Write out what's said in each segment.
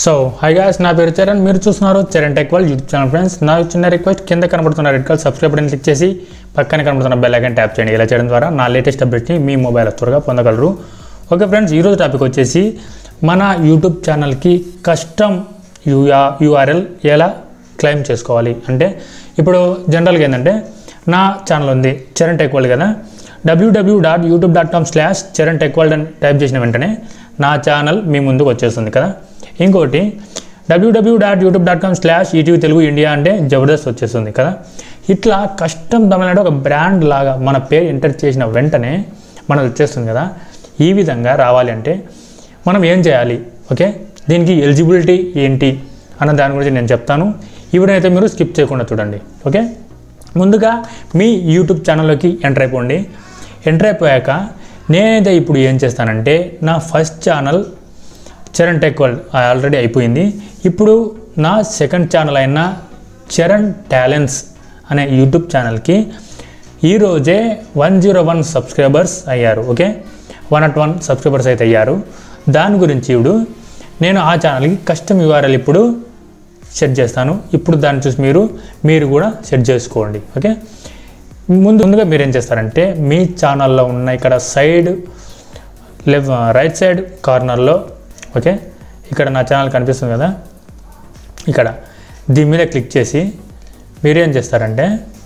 so hi guys నా పేరు చరణ్ మీరు చూస్తున్నారు Charan tech world YouTube channel friends నా చిన్న రిక్వెస్ట్ కింద కనబడుతున్న red colour subscribe button click చేసి పక్కన కనబడుతున్న బెల్ ఐకాన్ ట్యాప్ చేయండి ఇలా చేయడం ద్వారా నా లేటెస్ట్ అప్డేట్ని మీ మొబైల్ త్వరగా పొందగలరు ఓకే ఫ్రెండ్స్ ఈరోజు టాపిక్ వచ్చేసి మన యూట్యూబ్ ఛానల్కి కస్టమ్ యూఆ యూఆర్ఎల్ ఎలా క్లెయిమ్ చేసుకోవాలి అంటే ఇప్పుడు జనరల్గా ఏంటంటే నా ఛానల్ ఉంది చరణ్ టెక్ వరల్డ్ కదా W W dot YouTube dot com slash Charan tech world అని టైప్ చేసిన వెంటనే నా ఛానల్ మీ ముందుకు వచ్చేస్తుంది కదా ఇంకోటి W W dot YouTube dot com slash ETV Telugu India అంటే జబర్దస్త్ వచ్చేస్తుంది కదా ఇట్లా కష్టం తమిళనాడు ఒక బ్రాండ్ లాగా మన పేరు ఎంటర్ చేసిన వెంటనే మనకు వచ్చేస్తుంది కదా ఈ విధంగా రావాలి అంటే మనం ఏం చేయాలి ఓకే దీనికి ఎలిజిబిలిటీ ఏంటి అన్న దాని గురించి నేను చెప్తాను ఇవిడైతే మీరు స్కిప్ చేయకుండా చూడండి ఓకే ముందుగా మీ యూట్యూబ్ ఛానల్లోకి ఎంటర్ అయిపోండి ఎంటర్ అయిపోయాక నేనైతే ఇప్పుడు ఏం చేస్తానంటే నా first channel Charan tech world already అయిపోయింది ఇప్పుడు నా సెకండ్ ఛానల్ అయిన చరణ్ టాలెంట్స్ అనే యూట్యూబ్ ఛానల్కి ఈరోజే వన్ జీరో వన్ సబ్స్క్రైబర్స్ అయ్యారు okay one at one subscribers అయితే అయ్యారు దాని గురించి ఇప్పుడు నేను ఆ ఛానల్కి కస్టమ్ యూఆర్ఎల్ ఇప్పుడు సెట్ చేస్తాను ఇప్పుడు దాన్ని చూసి మీరు మీరు కూడా సెట్ చేసుకోండి ఓకే ముందు ముందుగా మీరు ఏం చేస్తారంటే మీ ఛానల్లో ఉన్న ఇక్కడ సైడ్ లెఫ్ట్ రైట్ సైడ్ కార్నర్లో ఓకే ఇక్కడ నా ఛానల్ కనిపిస్తుంది కదా ఇక్కడ దీని మీద క్లిక్ చేసి మీరు ఏం చేస్తారంటే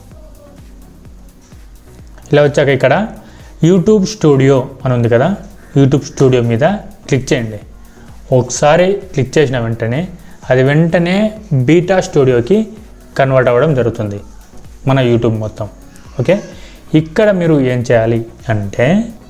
ఇలా వచ్చాక ఇక్కడ యూట్యూబ్ స్టూడియో అని ఉంది కదా యూట్యూబ్ స్టూడియో మీద క్లిక్ చేయండి ఒకసారి క్లిక్ చేసిన వెంటనే అది వెంటనే బీటా స్టూడియోకి కన్వర్ట్ అవ్వడం జరుగుతుంది మన యూట్యూబ్ మొత్తం ఓకే ఇక్కడ మీరు ఏం చేయాలి అంటే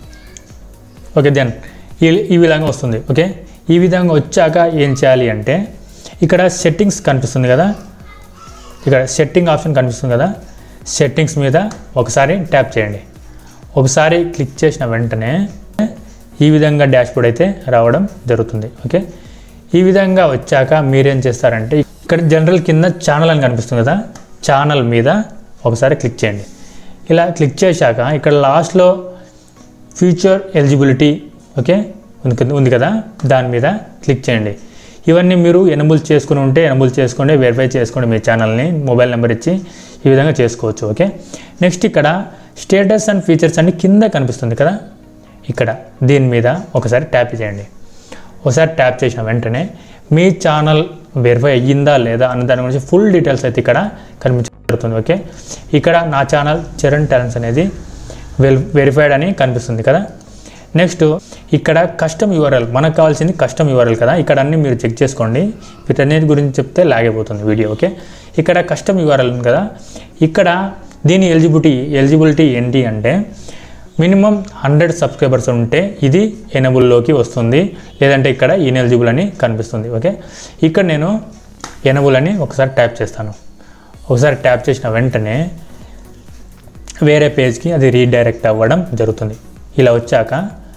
ఓకే దెన్ ఈ ఈ విధంగా వస్తుంది ఓకే ఈ విధంగా వచ్చాక ఏం చేయాలి అంటే ఇక్కడ సెట్టింగ్స్ కనిపిస్తుంది కదా ఇక్కడ సెట్టింగ్ ఆప్షన్ కనిపిస్తుంది కదా సెట్టింగ్స్ మీద ఒకసారి ట్యాప్ చేయండి ఒకసారి క్లిక్ చేసిన వెంటనే ఈ విధంగా డాష్బోర్డ్ అయితే రావడం జరుగుతుంది ఓకే ఈ విధంగా వచ్చాక మీరేం చేస్తారంటే ఇక్కడ జనరల్ కింద ఛానల్ అని కనిపిస్తుంది కదా ఛానల్ మీద ఒకసారి క్లిక్ చేయండి ఇలా క్లిక్ చేశాక ఇక్కడ లాస్ట్లో ఫ్యూచర్ ఎలిజిబిలిటీ ఓకే ఉంది ఉంది కదా దాని మీద క్లిక్ చేయండి ఇవన్నీ మీరు ఎనబుల్ చేసుకుని ఉంటే ఎనబుల్ చేసుకోండి వెరిఫై చేసుకోండి మీ ఛానల్ని మొబైల్ నెంబర్ ఇచ్చి ఈ విధంగా చేసుకోవచ్చు ఓకే నెక్స్ట్ ఇక్కడ స్టేటస్ అండ్ ఫీచర్స్ అన్ని కింద కనిపిస్తుంది కదా ఇక్కడ దీని మీద ఒకసారి ట్యాప్ చేయండి ఒకసారి ట్యాప్ చేసిన వెంటనే మీ ఛానల్ వెరిఫై అయ్యిందా లేదా అన్న దాని గురించి ఫుల్ డీటెయిల్స్ అయితే ఇక్కడ కనిపించబడుతుంది ఓకే ఇక్కడ నా ఛానల్ చరణ్ టాలెంట్స్ అనేది వెల్ వెరిఫైడ్ అని కనిపిస్తుంది కదా నెక్స్ట్ ఇక్కడ కస్టమ్ యూఆర్ఎల్ మనకు కావాల్సింది కస్టమ్ యూఆర్ఎల్ కదా ఇక్కడ అన్ని మీరు చెక్ చేసుకోండి వీటన్నిటి గురించి చెప్తే లాగైపోతుంది వీడియో ఓకే ఇక్కడ కస్టమ్ యూఆర్ఎల్ ఉంది కదా ఇక్కడ దీని ఎలిజిబిలిటీ ఎలిజిబిలిటీ ఏంటి అంటే మినిమం హండ్రెడ్ సబ్స్క్రైబర్స్ ఉంటే ఇది ఎనబుల్లోకి వస్తుంది లేదంటే ఇక్కడ ఇన్ఎలిజిబుల్ అని కనిపిస్తుంది ఓకే ఇక్కడ నేను ఎనబుల్ అని ఒకసారి ట్యాప్ చేస్తాను ఒకసారి ట్యాప్ చేసిన వెంటనే వేరే పేజ్కి అది రీడైరెక్ట్ అవ్వడం జరుగుతుంది ఇలా వచ్చాక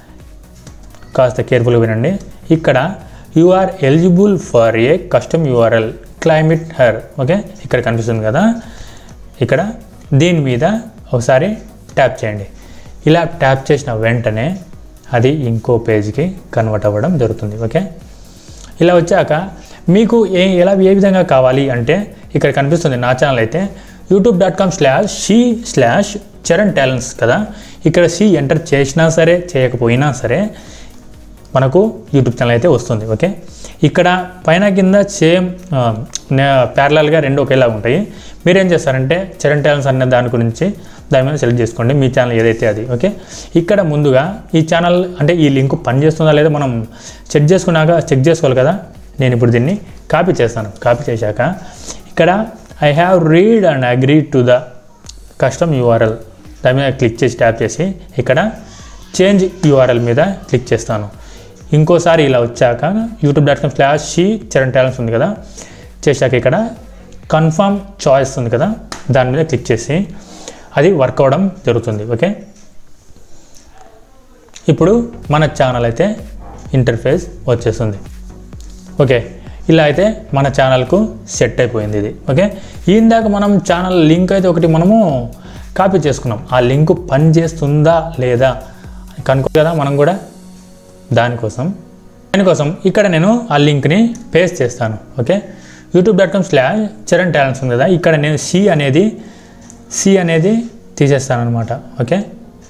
కాస్త కేర్ఫుల్గా వినండి ఇక్కడ you are eligible for a custom URL claim it here okay ఇక్కడ కనిపిస్తుంది కదా ఇక్కడ దీని మీద ఒకసారి ట్యాప్ చేయండి ఇలా ట్యాప్ చేసిన వెంటనే అది ఇంకో పేజ్కి కన్వర్ట్ అవ్వడం జరుగుతుంది ఓకే ఇలా వచ్చాక మీకు ఏ ఎలా ఏ విధంగా కావాలి అంటే ఇక్కడ కనిపిస్తుంది నా ఛానల్ అయితే YouTube dot com slash c slash Charan talents కదా ఇక్కడ సి ఎంటర్ చేసినా సరే చేయకపోయినా సరే మనకు యూట్యూబ్ ఛానల్ అయితే వస్తుంది ఓకే ఇక్కడ పైన కింద సేమ్ ప్యారలల్గా రెండు ఒకేలా ఉంటాయి మీరు ఏం చేస్తారంటే చరణ్ టాలెంట్స్ అనే దాని గురించి దాని మీద సెలెక్ట్ చేసుకోండి మీ ఛానల్ ఏదైతే అది ఓకే ఇక్కడ ముందుగా ఈ ఛానల్ అంటే ఈ లింక్ పనిచేస్తుందా లేదా మనం చెక్ చేసుకున్నాక చెక్ చేసుకోవాలి కదా నేను ఇప్పుడు దీన్ని కాపీ చేస్తాను కాపీ చేశాక ఇక్కడ I have read and agree to the custom URL దాని మీద క్లిక్ చేసి ట్యాప్ చేసి ఇక్కడ చేంజ్ యూఆర్ఎల్ మీద క్లిక్ చేస్తాను ఇంకోసారి ఇలా వచ్చాక YouTube dot com slash c Charan talents ఉంది కదా చేశాక ఇక్కడ కన్ఫర్మ్ చాయిస్ ఉంది కదా దాని మీద క్లిక్ చేసి అది వర్క్ అవ్వడం జరుగుతుంది ఓకే ఇప్పుడు మన ఛానల్ అయితే ఇంటర్ఫేస్ వచ్చేస్తుంది ఓకే ఇలా అయితే మన ఛానల్కు సెట్ అయిపోయింది ఇది ఓకే ఇందాక మనం ఛానల్ లింక్ అయితే ఒకటి మనము కాపీ చేసుకున్నాం ఆ లింక్ పని చేస్తుందా లేదా కనుక్కో కదా మనం కూడా దానికోసం దానికోసం ఇక్కడ నేను ఆ లింక్ని పేస్ట్ చేస్తాను okay YouTube dot com slash Charan talents ఉంది కదా ఇక్కడ నేను సి అనేది సి అనేది తీసేస్తాను అనమాట ఓకే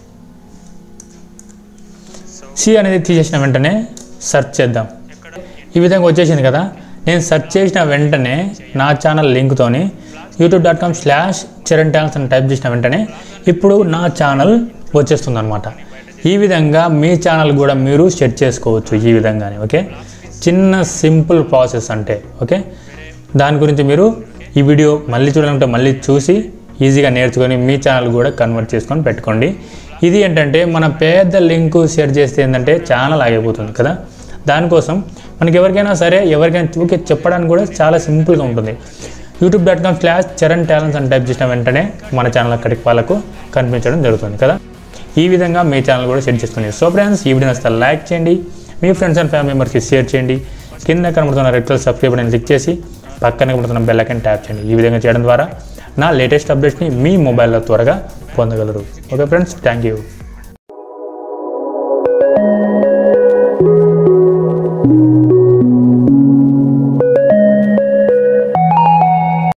సి అనేది తీసేసిన వెంటనే సెర్చ్ చేద్దాం ఈ విధంగా వచ్చేసింది కదా నేను సెర్చ్ చేసిన వెంటనే నా ఛానల్ లింక్తోని YouTube dot com slash Charan talents అని టైప్ చేసిన వెంటనే ఇప్పుడు నా ఛానల్ వచ్చేస్తుంది అనమాట ఈ విధంగా మీ ఛానల్ కూడా మీరు సెట్ చేసుకోవచ్చు ఈ విధంగానే ఓకే చిన్న సింపుల్ ప్రాసెస్ అంటే ఓకే దాని గురించి మీరు ఈ వీడియో మళ్ళీ చూడాలంటే మళ్ళీ చూసి ఈజీగా నేర్చుకొని మీ ఛానల్ కూడా కన్వర్ట్ చేసుకొని పెట్టుకోండి ఇది ఏంటంటే మన పెద్ద లింక్ షేర్ చేస్తే ఏంటంటే ఛానల్ ఆగిపోతుంది కదా దానికోసం మనకి ఎవరికైనా సరే ఎవరికైనా ఊకే చెప్పడానికి కూడా చాలా సింపుల్గా ఉంటుంది YouTube dot com slash Charan talents అని టైప్ చేసిన వెంటనే మన ఛానల్ అక్కడికి వాళ్ళకు కనిపించడం జరుగుతుంది కదా ఈ విధంగా మీ ఛానల్ కూడా సెట్ చేసుకుని సో ఫ్రెండ్స్ ఈ వీడియో నచ్చితే లైక్ చేయండి మీ ఫ్రెండ్స్ అండ్ ఫ్యామిలీ మెంబర్స్కి షేర్ చేయండి కింద కనబడుతున్న రెడ్ కలర్ సబ్స్క్రైబ్ అని క్లిక్ చేసి పక్కన కనబడుతున్న బెల్ ఐకాన్ ట్యాప్ చేయండి ఈ విధంగా చేయడం ద్వారా నా లేటెస్ట్ అప్డేట్స్ని మీ మొబైల్లో త్వరగా పొందగలరు ఓకే ఫ్రెండ్స్ థ్యాంక్ యూ